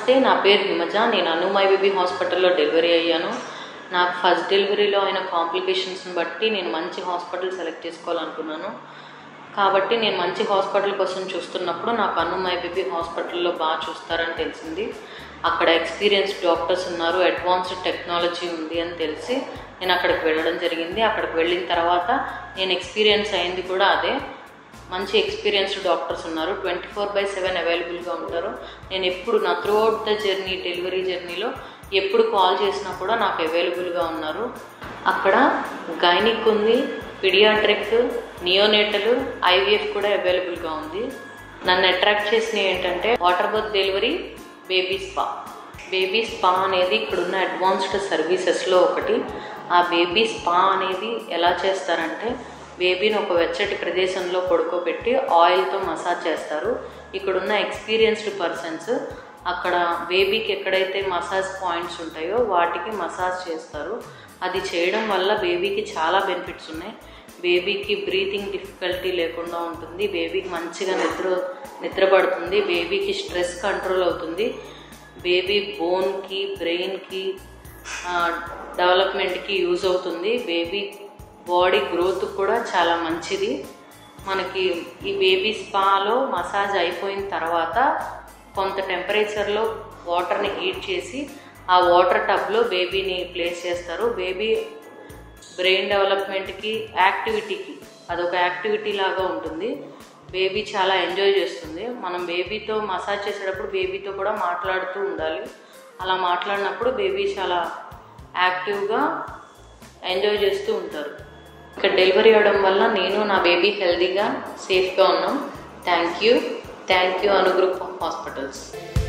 నమస్తే నా పేరు హిమజ నేను అనుమై బేబీ హాస్పిటల్లో డెలివరీ అయ్యాను నాకు ఫస్ట్ డెలివరీలో అయిన కాంప్లికేషన్స్ని బట్టి నేను మంచి హాస్పిటల్ సెలెక్ట్ చేసుకోవాలనుకున్నాను కాబట్టి నేను మంచి హాస్పిటల్ కోసం చూస్తున్నప్పుడు నాకు అనుమై బేబీ హాస్పిటల్లో బాగా చూస్తారని తెలిసింది అక్కడ ఎక్స్పీరియన్స్డ్ డాక్టర్స్ ఉన్నారు అడ్వాన్స్డ్ టెక్నాలజీ ఉంది అని తెలిసి నేను అక్కడికి వెళ్ళడం జరిగింది అక్కడికి వెళ్ళిన తర్వాత నేను ఎక్స్పీరియన్స్ అయింది కూడా అదే మంచి ఎక్స్పీరియన్స్డ్ డాక్టర్స్ ఉన్నారు ట్వంటీ ఫోర్ బై సెవెన్ అవైలబుల్గా ఉంటారు నేను ఎప్పుడు నా throughout the journey delivery జర్నీలో ఎప్పుడు కాల్ చేసినా కూడా నాకు అవైలబుల్గా ఉన్నారు అక్కడ గైనిక్ ఉంది పిడియాట్రిక్ నియోనేటల్ ఐవీఎఫ్ కూడా అవైలబుల్గా ఉంది నన్ను అట్రాక్ట్ చేసిన ఏంటంటే water birth delivery baby spa baby spa అనేది ఇక్కడున్న అడ్వాన్స్డ్ సర్వీసెస్లో ఒకటి ఆ బేబీ స్పా అనేది ఎలా చేస్తారంటే బేబీని ఒక వెచ్చటి ప్రదేశంలో పడుకోబెట్టి ఆయిల్తో మసాజ్ చేస్తారు ఇక్కడున్న ఎక్స్పీరియన్స్డ్ పర్సన్స్ అక్కడ బేబీకి ఎక్కడైతే మసాజ్ పాయింట్స్ ఉంటాయో వాటికి మసాజ్ చేస్తారు అది చేయడం వల్ల బేబీకి చాలా బెనిఫిట్స్ ఉన్నాయి బేబీకి బ్రీతింగ్ డిఫికల్టీ లేకుండా ఉంటుంది బేబీకి మంచిగా నిద్ర నిద్రపడుతుంది బేబీకి స్ట్రెస్ కంట్రోల్ అవుతుంది బేబీ బోన్కి బ్రెయిన్కి డెవలప్మెంట్కి యూజ్ అవుతుంది బేబీ బాడీ గ్రోత్ కూడా చాలా మంచిది మనకి ఈ బేబీ స్పాలో మసాజ్ అయిపోయిన తర్వాత కొంత టెంపరేచర్లో వాటర్ని హీట్ చేసి ఆ వాటర్ టబ్లో బేబీని ప్లేస్ చేస్తారు బేబీ బ్రెయిన్ డెవలప్మెంట్కి యాక్టివిటీకి అదొక యాక్టివిటీ లాగా ఉంటుంది బేబీ చాలా ఎంజాయ్ చేస్తుంది మనం బేబీతో మసాజ్ చేసేటప్పుడు బేబీతో కూడా మాట్లాడుతూ ఉండాలి అలా మాట్లాడినప్పుడు బేబీ చాలా యాక్టివ్గా ఎంజాయ్ చేస్తూ ఉంటారు ఇక్కడ డెలివరీ అవ్వడం వల్ల నేను నా బేబీ హెల్తీగా సేఫ్గా ఉన్నాం thank you thank you Anu group of hospitals